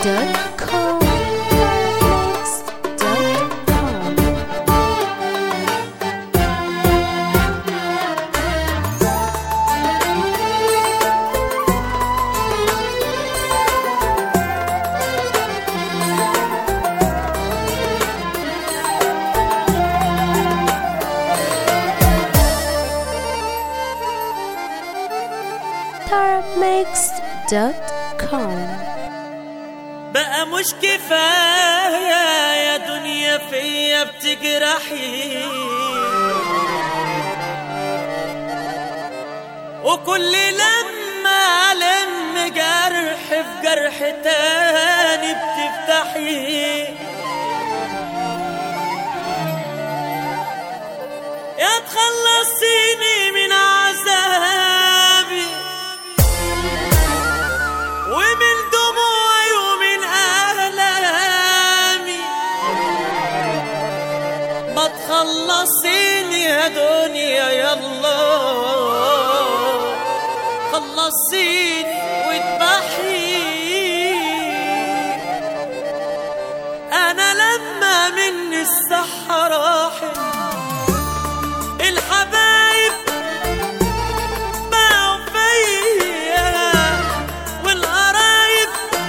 Mix.com Mix.com Mix.com بقى مش كفاية يا دنيا فيا بتجرحي وكل لما ألم جرح في جرح تاني بتفتحي يا تخلصيني من عذابي ومن دموعي ومن آلامي ما تخلصيني يا دنيا يلا خلصيني واذبحي أنا لما مني الصحة راحت الحبايب باعوا فيا والقرايب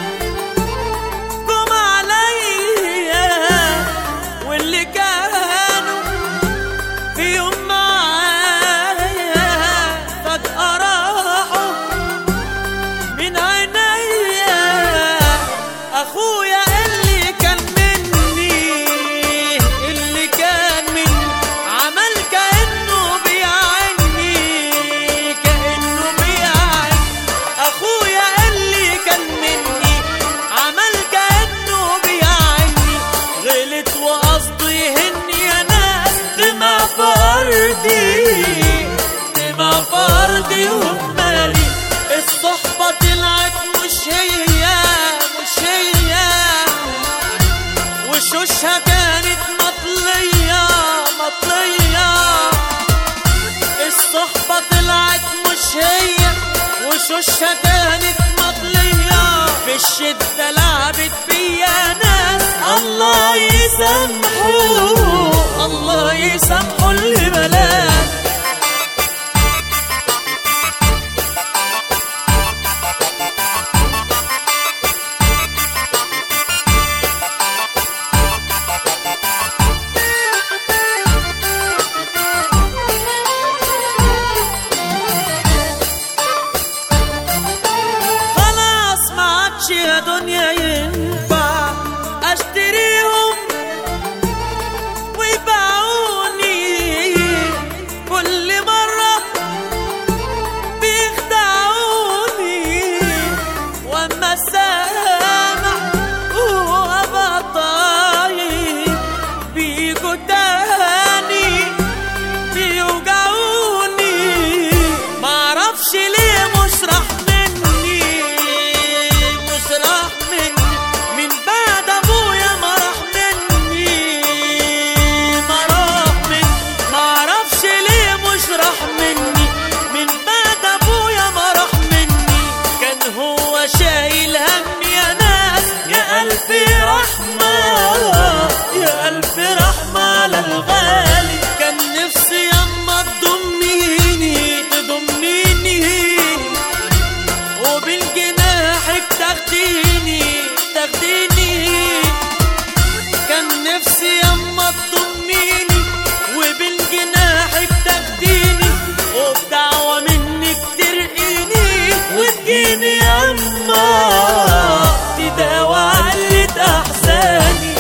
قوم عليا واللي كانوا في يوم معايا فجأة راحوا من عينيا اخويا اللي كان مني اللي كان مني عمل كانه بيعني كانه بيعني اخويا اللي كان مني عمل كانه بيعني غلط وقصده يهني يا ناس دمع فردي دمع فردي ومالي الصحبة طلعت مش هي مش هي وشوشها كانت مطلية مطلية الصحبة طلعت مش هي وشوشها كانت مطلية في الشدة لعبت بيا ناس الله يسامحه الله يسامحه اللي بلاك خلاص ما عادش يا دنيا ينفع اشتريهم ويبيعوني كل مرة بيخدعوني واما سامع وابقى طايب بيجوا تاني بيوجعوني معرفش ليه مش راح مني مش راح مني من بعد ابويا ما راح مني ما راح مني معرفش ليه مش راح مني من بعد ابويا ما راح مني كان هو شايل هم يا ناس يا الف رحمه يا الف رحمه على الغالي كان نفسي يما تضميني تضميني وبالجناحك تاخديني تاخديني كان نفسي يما تضميني وبالجناحك تاخديني وبدعوة منك ترقيني وتجيني يما تداوى علة أحزاني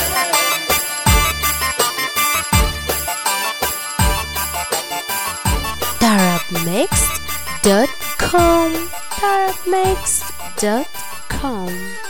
Mix.com Mix.com